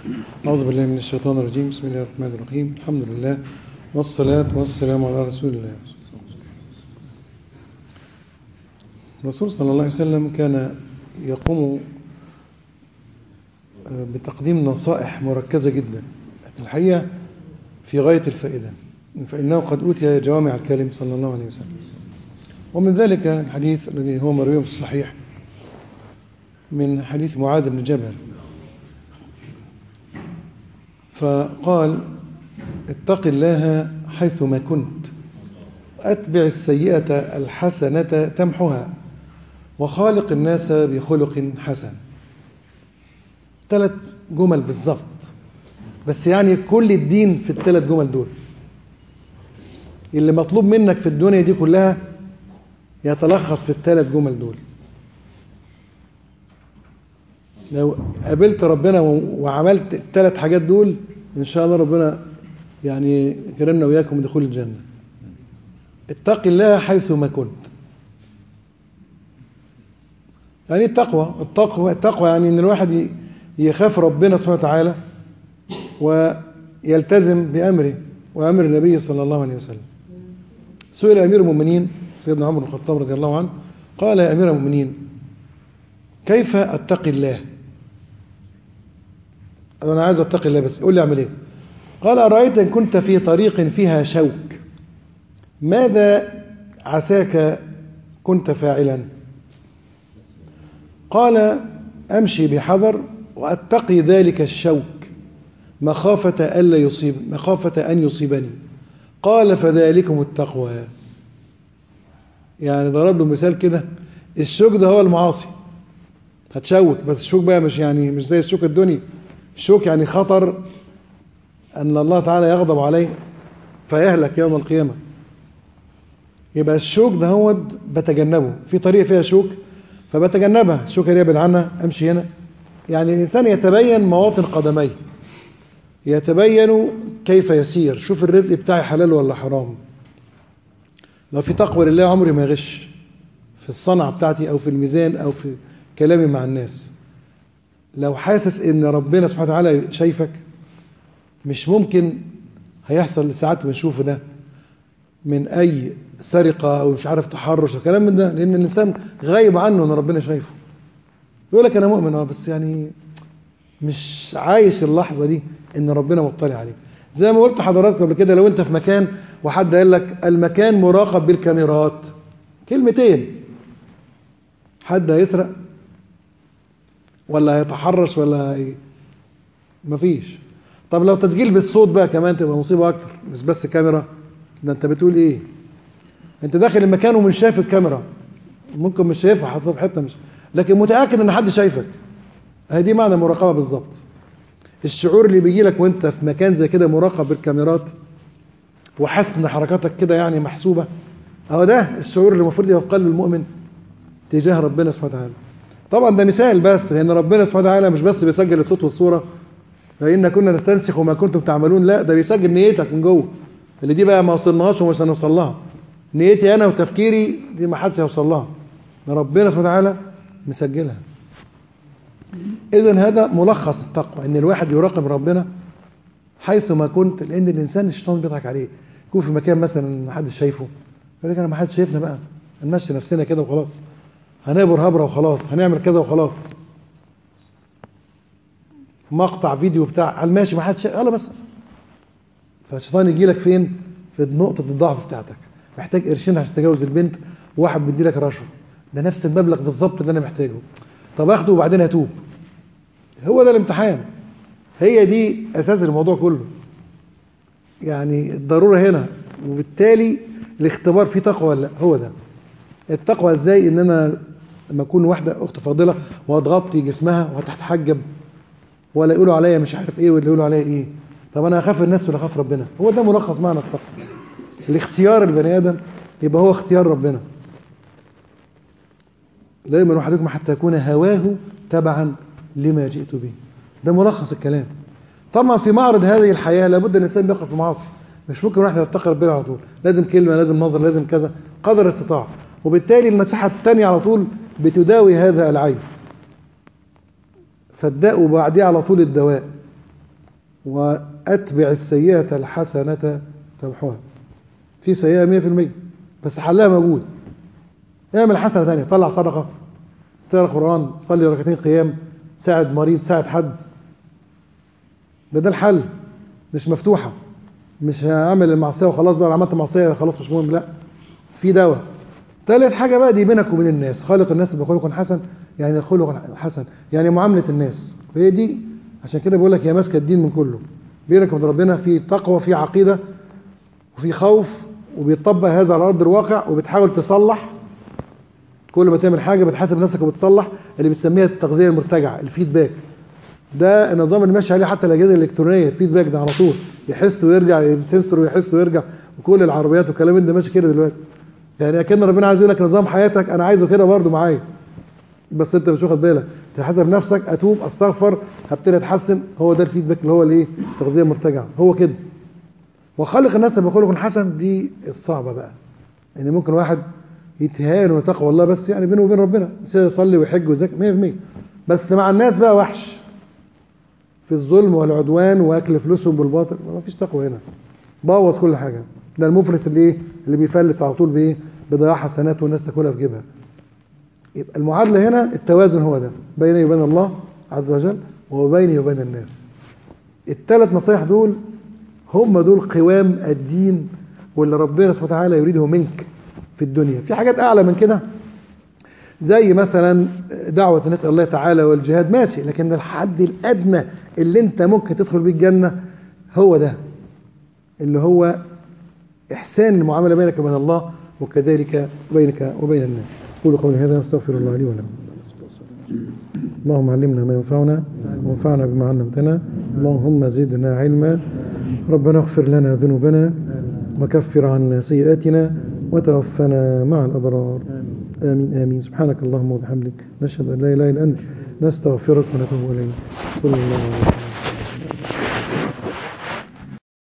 أعوذ بالله من الشيطان الرجيم بسم الله الرحمن الرحيم الحمد لله والصلاة والسلام على رسول الله الرسول صلى الله عليه وسلم كان يقوم بتقديم نصائح مركزة جدا الحقيقة في غاية الفائدة فإنه قد أوتي جوامع الكلم صلى الله عليه وسلم ومن ذلك الحديث الذي هو مروي في الصحيح من حديث معاذ بن جبل فقال اتق الله حيثما كنت أتبع السيئة الحسنة تمحها وخالق الناس بخلق حسن ثلاث جمل بالظبط بس يعني كل الدين في الثلاث جمل دول اللي مطلوب منك في الدنيا دي كلها يتلخص في الثلاث جمل دول لو قابلت ربنا وعملت الثلاث حاجات دول ان شاء الله ربنا يعني كرمنا وياكم بدخول الجنه اتق الله حيثما كنت يعني التقوى التقوى التقوى يعني ان الواحد يخاف ربنا سبحانه وتعالى ويلتزم بامره وامر النبي صلى الله عليه وسلم سئل امير المؤمنين سيدنا عمر بن الخطاب رضي الله عنه قال يا امير المؤمنين كيف اتقي الله انا عايز اتقي الله بس قول لي اعمل ايه قال ارايت ان كنت في طريق فيها شوك ماذا عساك كنت فاعلا قال امشي بحذر واتقي ذلك الشوك مخافة ألا يصيب مخافة أن يصيبني قال فذلكم التقوى يعني ضرب له مثال كده الشوك ده هو المعاصي هتشوك بس الشوك بقى مش يعني مش زي الشوك الدنيا الشوك يعني خطر أن الله تعالى يغضب عليه فيهلك يوم القيامة يبقى الشوك ده هو بتجنبه في طريق فيها شوك فبتجنبها الشوك اللي يبعد عنها امشي هنا يعني الانسان يتبين مواطن قدميه يتبين كيف يسير شوف الرزق بتاعي حلال ولا حرام لو في تقوى لله عمري ما يغش في الصنعة بتاعتي أو في الميزان أو في كلامي مع الناس لو حاسس إن ربنا سبحانه وتعالى شايفك مش ممكن هيحصل ساعات بنشوفه ده من أي سرقة أو مش عارف تحرش وكلام من ده لأن الإنسان غايب عنه إن ربنا شايفه يقول لك أنا مؤمن أه بس يعني مش عايش اللحظة دي ان ربنا مطلع عليك زي ما قلت حضراتكم قبل كده لو انت في مكان وحد قال لك المكان مراقب بالكاميرات كلمتين حد هيسرق ولا هيتحرش ولا هي مفيش طب لو تسجيل بالصوت بقى كمان تبقى مصيبه اكتر مش بس كاميرا ده انت بتقول ايه انت داخل المكان ومش شايف الكاميرا ممكن مش شايفها حاططها في حته مش لكن متاكد ان حد شايفك هي دي معنى المراقبه بالظبط الشعور اللي بيجي لك وانت في مكان زي كده مراقب بالكاميرات وحاسس ان حركاتك كده يعني محسوبه اهو ده الشعور اللي المفروض يبقى في قلب المؤمن تجاه ربنا سبحانه وتعالى طبعا ده مثال بس لان ربنا سبحانه وتعالى مش بس بيسجل الصوت والصوره فإن كنا نستنسخ ما كنتم تعملون لا ده بيسجل نيتك من جوه اللي دي بقى ما وصلناهاش ومش هنوصل لها نيتي انا وتفكيري دي ما حدش هيوصل لها ربنا سبحانه وتعالى مسجلها اذا هذا ملخص التقوى ان الواحد يراقب ربنا حيث ما كنت لان الانسان الشيطان بيضحك عليه يكون في مكان مثلا ما حدش شايفه يقول لك انا ما حدش شايفنا بقى هنمشي نفسنا كده وخلاص هنبر هبره وخلاص هنعمل كذا وخلاص مقطع فيديو بتاع على الماشي ما حدش يلا بس فالشيطان يجي لك فين في نقطه الضعف بتاعتك محتاج قرشين عشان تجوز البنت وواحد بيدي لك رشوه ده نفس المبلغ بالظبط اللي انا محتاجه طب اخده وبعدين اتوب هو ده الامتحان هي دي اساس الموضوع كله يعني الضروره هنا وبالتالي الاختبار فيه تقوى ولا لا هو ده التقوى ازاي ان انا لما اكون واحده اخت فاضله وهتغطي جسمها وهتتحجب ولا يقولوا عليا مش عارف ايه ولا يقولوا عليا ايه طب انا اخاف الناس ولا اخاف ربنا هو ده ملخص معنى التقوى الاختيار البني ادم يبقى هو اختيار ربنا لا يؤمن احدكم حتى يكون هواه تبعا لما جئت به ده ملخص الكلام طبعا في معرض هذه الحياه لابد الانسان بيقف في معاصي مش ممكن واحد يتقي ربنا على طول لازم كلمه لازم نظر لازم كذا قدر الاستطاعه وبالتالي المساحه الثانيه على طول بتداوي هذا العيب فالداء وبعديه على طول الدواء وأتبع السيئة الحسنة تمحوها في سيئة 100% بس حلها موجود اعمل حسنة ثانية طلع صدقة تقرا قرآن صلي ركعتين قيام ساعد مريض ساعد حد ده ده الحل مش مفتوحة مش هعمل المعصية وخلاص بقى عملت معصية خلاص مش مهم لا في دواء ثالث حاجة بقى دي بينك وبين الناس خالق الناس بخلق حسن يعني خلق حسن يعني معاملة الناس وهي دي عشان كده بقول لك هي ماسكة الدين من كله بينك وبين ربنا في تقوى في عقيدة وفي خوف وبيطبق هذا على أرض الواقع وبتحاول تصلح كل ما تعمل حاجة بتحاسب نفسك وبتصلح اللي بتسميها التغذية المرتجعة الفيدباك ده النظام اللي ماشي عليه حتى الاجهزه الالكترونيه الفيدباك ده على طول يحس ويرجع سنسور ويحس ويرجع وكل العربيات والكلام ده ماشي كده دلوقتي يعني اكن ربنا عايز يقول لك نظام حياتك انا عايزه كده برضه معايا بس انت مش واخد بالك تحاسب نفسك اتوب استغفر هبتدي اتحسن هو ده الفيدباك اللي هو الايه التغذيه المرتجعه هو كده وخلق الناس بخلق حسن دي الصعبه بقى ان يعني ممكن واحد يتهان وتقوى الله بس يعني بينه وبين ربنا بس يصلي ويحج ويزكي 100% بس مع الناس بقى وحش في الظلم والعدوان واكل فلوسهم بالباطل ما فيش تقوى هنا بوظ كل حاجه ده المفلس اللي ايه اللي بيفلس على طول بايه بضياع حسنات والناس تاكلها في جيبها يبقى المعادله هنا التوازن هو ده بيني وبين الله عز وجل وبيني وبين الناس الثلاث نصايح دول هم دول قوام الدين واللي ربنا سبحانه وتعالى يريده منك في الدنيا في حاجات اعلى من كده زي مثلا دعوة الناس الله تعالى والجهاد ماشي لكن الحد الأدنى اللي أنت ممكن تدخل بيه الجنة هو ده اللي هو إحسان المعاملة بينك وبين الله وكذلك بينك وبين الناس قولوا قولي هذا واستغفر الله لي ولكم اللهم علمنا ما ينفعنا وانفعنا بما علمتنا اللهم زدنا علما ربنا اغفر لنا ذنوبنا وكفر عنا سيئاتنا وتوفنا مع الأبرار آمين آمين سبحانك اللهم وبحمدك نشهد أن لا إله إلا أنت نستغفرك ونتوب إليك صلى الله عليه وسلم